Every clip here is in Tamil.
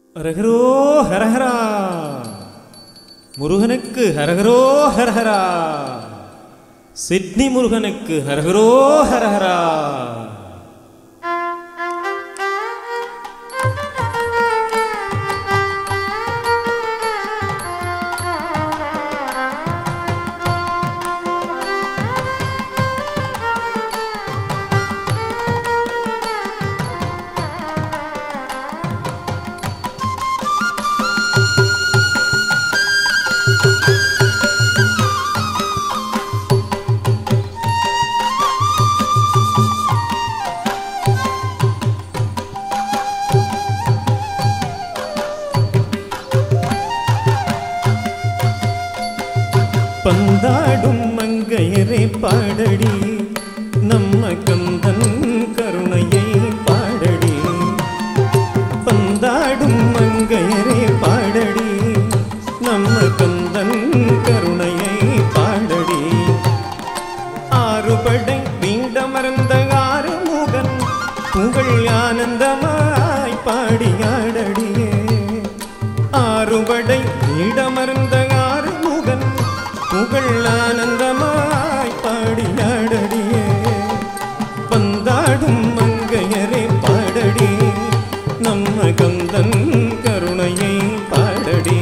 ஹரஹரோ ஹரஹரா முருகனுக்கு ஹரஹரோ ஹரஹரா சிட்னி முருகனுக்கு ஹரஹரோ ஹரஹரா பந்தாடும் மங்கையரே பாடடி நம்ம கந்தன் கருணையை பாடடி பந்தாடும் மங்கையரே பாடடி நம்ம கந்தன் கருணையை பாடடி ஆறுபடை மீண்டமர்ந்த ஆறுமுகன் புகழ் ஆனந்தமாய் பாடியாடடியே ஆறுபடை மீண்டமர்ந்த ஆறுமுகன் புகழ் ஆனந்தமாய் பாடியாடடியே பந்தாடும் மங்கையரே பாடடி நம்ம கந்தன் கருணையை பாடடி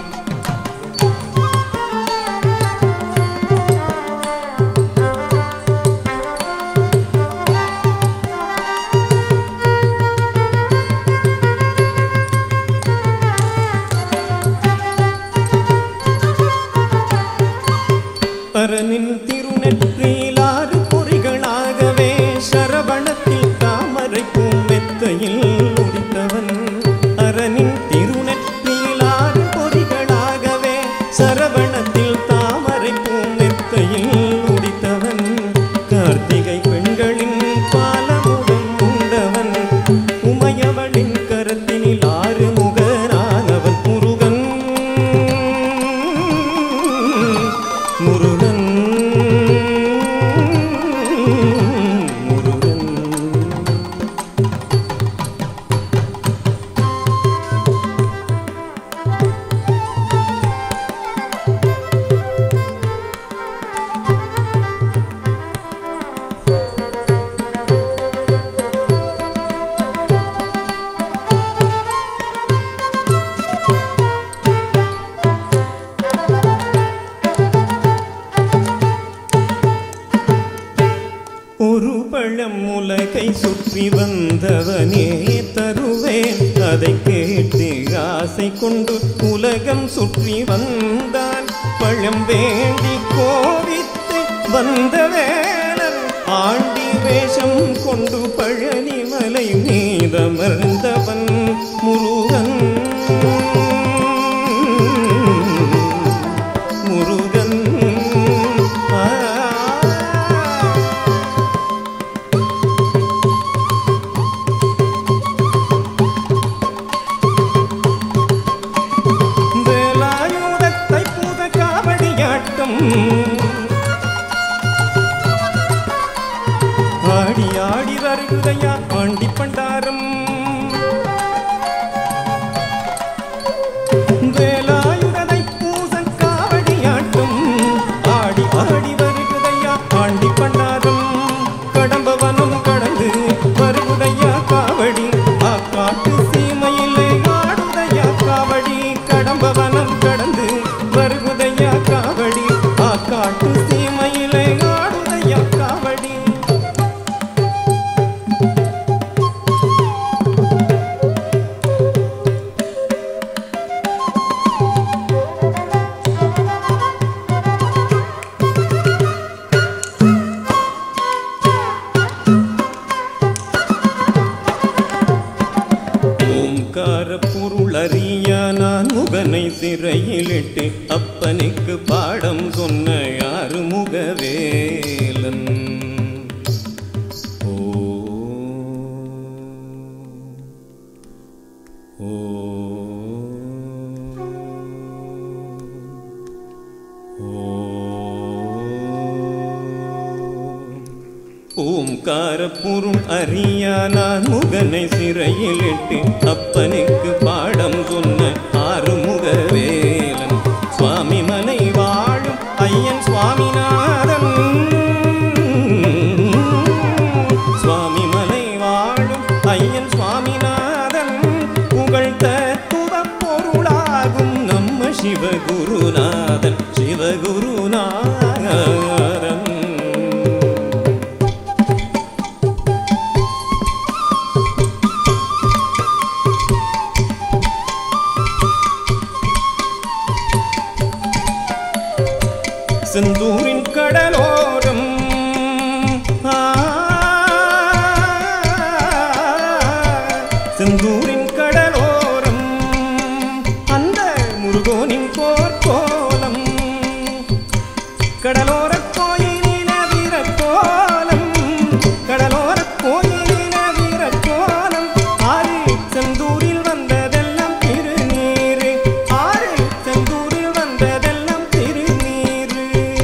பரனின் திருநெற்றியில் ஆறு பொறிகளாகவே சரவணத்தில் தாமரை பூமெத்தையில் உடித்தவன் அரனின் திருநெற்றியில் ஆறு பொறிகளாகவே சரவணத்தில் தாமரை பூமெத்தையில் உடித்தவன் கார்த்திகை பெண்களின் பாலமுகம் உண்டவன் உமையவளின் கரத்தினில் ஆறு முகரானவன் முருகன் முருகன் முருகன் ஒரு பழம் உலகை சுற்றி வந்தவனே தருவேன் அதை கேட்டு ஆசை கொண்டு உலகம் சுற்றி வந்தான் பழம் வேண்டி கோவித்து வந்த வேலன் ஆண்டி வேஷம் கொண்டு பழனி மலை மீதமர்ந்தவன் முருகன் முருகன் ஆ வேலாயுதத்தை பூத காவடியாட்டம் ஆடி ஆடி வருகுதையா ஆண்டி பண்டாரம் வேலாயுதனை பூச காவடியாட்டம் ஆடி ஆடி வருகுதையா ஆண்டி பண்டாரம் கடம்பவனம் கடந்து வருகுதையா காவடி ஆக்காட்டு சீமையிலே ஆடுதையா காவடி கடம்பவனம் கடந்து வருகுதையா காவடி ஆக்காட்டு சீமையிலே ஆடுதையா காவடி ஓங்கார பொருளறிய நான் முகனை சிறையிலிட்டு அப்பனுக்கு பாடம் சொன்ன யாரு முகவேலன் ஓ ஓ ஓ ஓம் ஓங்காரப்புறம் அறியானான் முகனை சிறையிலிட்டு அப்பனுக்கு பாடம் சொன்ன ஆறுமுக வேலன் சுவாமி மலை வாழும் ஐயன் சுவாமிநாதன் சுவாமி மலை வாழும் ஐயன் சுவாமிநாதன் புகழ் தத்துவ பொருளாகும் நம்ம சிவகுருநாதன் சிவகுருநாதன் செந்தூரின் கடலோரம் ஆ, செந்தூரின் கடலோரம் அந்த முருகோனின் போர்க்கோலம் கடலோர கோயிலின வீரக்கோலம் கடலோர கோயிலின வீரக்கோலம் ஆறு செந்தூரில் வந்ததெல்லாம் திருநீரு ஆறு செந்தூரில் வந்ததெல்லாம் திருநீரு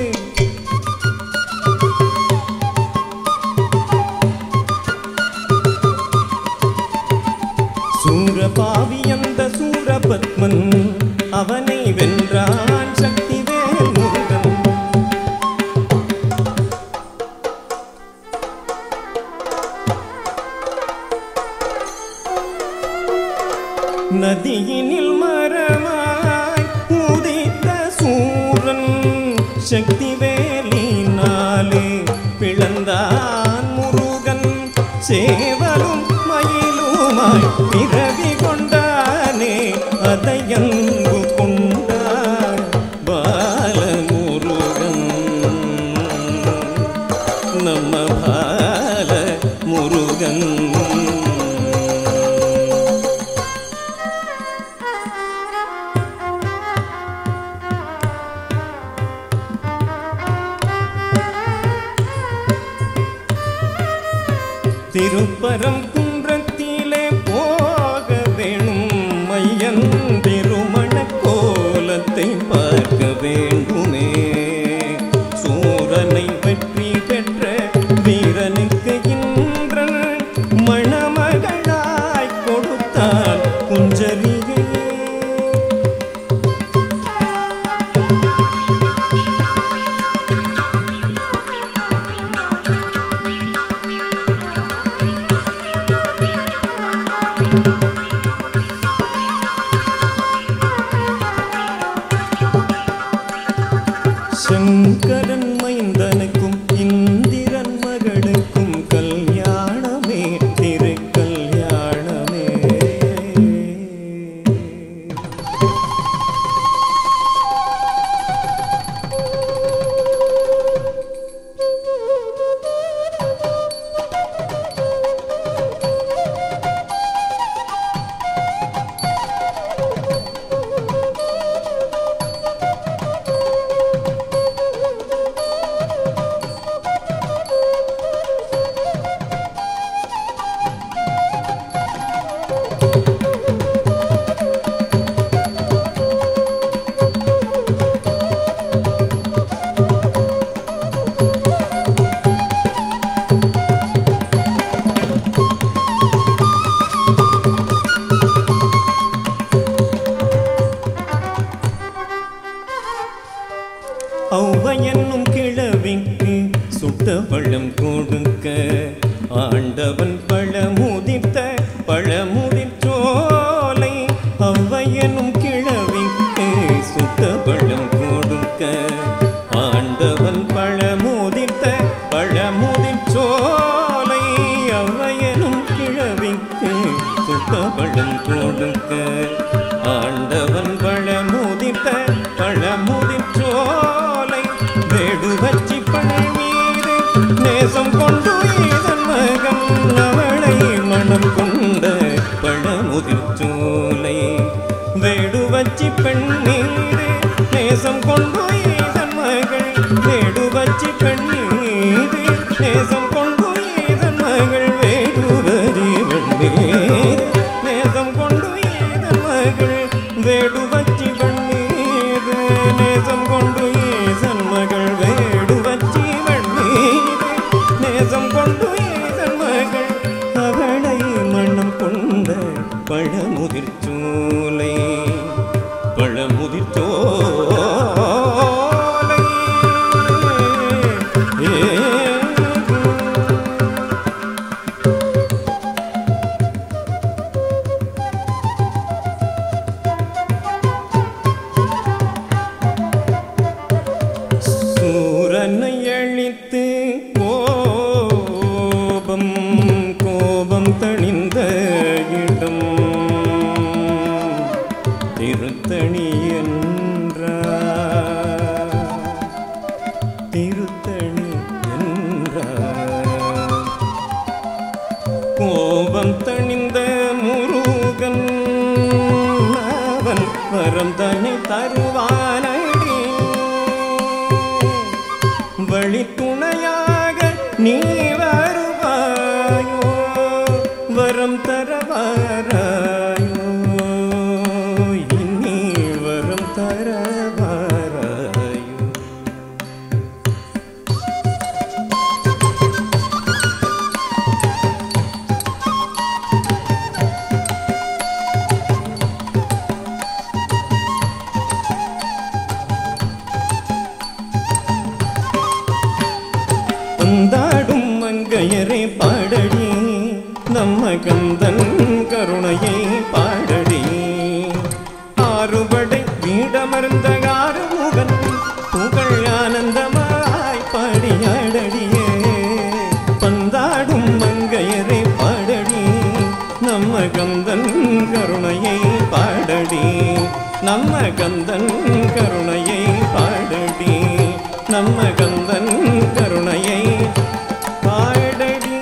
சூரபாவி அந்த சூரபத்மன் அவனை வென்றான் சக்திவேல் முருகன் நதியினில் மரமாய் உதித்த சூரன் சக்தி வேலினாலே பிளந்தான் முருகன் சேவலும் மயிலுமாய் பிறவி கொண்டானே அதை அன்பு கொண்டான் பாலமுருகன் நம்ம பால முருகன் திருப்பரம் குன்றத்திலே போக வேணும் மையன் திருமண கோலத்தை பார்க்க வேண்டுமே சூரனை வெற்றி பெற்ற வீரனுக்கு இன்றன் மணமகளாய் கொடுத்தால் குஞ்சரிகையே சங்கரன் மைந்தனுக்கும் இந்திரன் மகளுக்கும் கல்யாணமே திரு கல்யாணமே ஔவை என்னும் கிழவிக்கு சுட்ட பழம் கொடுக்க ஆண்டவன் பழமுதித்த பழமுதிற்றோலை ஔவை என்னும் கிழவிக்கு சுட்ட பழம் கொடுக்க ஆண்டவன் பழமுதித்த பழமுதிற்றோலை ஔவை எனும் கிழவிக்கு சுட்ட பழம் கொடுக்க ஆண்டவன் பழமுதித்த பழமுதிற்றோலை வேடு வச்சி பழை மீது நேசம் கொண்டு இதன் மகன் அவளை மனம் கொண்ட பழமுதிர்ச்சோலை வேடு வச்சி பெண் மீது நேசம் கொண்டு இதன் மகள் வேடு வச்சி பெண் மீது நேசம் கொண்டு இதன் மகள் வேடுவரி வெண்ணீர் நேசம் கொண்டு இதன் மகள் வேடு வச்சி வெண்ணீர் நேசம் கொண்டு ஈசன் மகள் வேடு வச்சி வெண்ணீர் நேசம் கொண்டு கழித்து கோபம் கோபம் தணிந்த இடம் திருத்தணி என்றார் திருத்தணி என்றார் கோபம் தணிந்த முருகன் அவன் வரம் தனி தருவானடி வழி துணையாக நீ வருவாயோ வரம் தரவாராயோ இனி வரம் தரவாராயோ வந்தாடும் மங்கையரை பாடடி நம்ம கந்தன் கருணையை பாடடி ஆறுபடை வீடமர்ந்த ஆறுமுகன் புகழ் ஆனந்தமாய் பாடியாடடியே வந்தாடும் மங்கையரை பாடடி நம்ம கந்தன் கருணையை பாடடி நம்ம கந்தன் கருணையை பாடடி நம்ம கந்தன் கருணையை பாடடி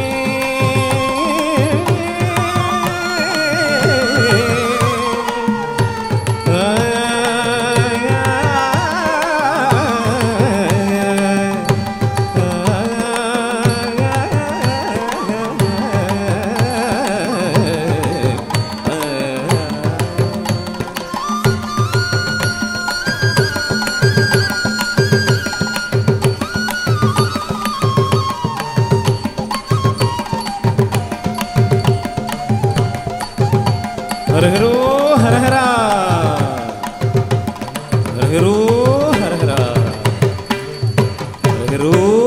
ஹரஹரோ ஹரஹரா ஹரஹரோ ஹரஹரா ஹரஹரோ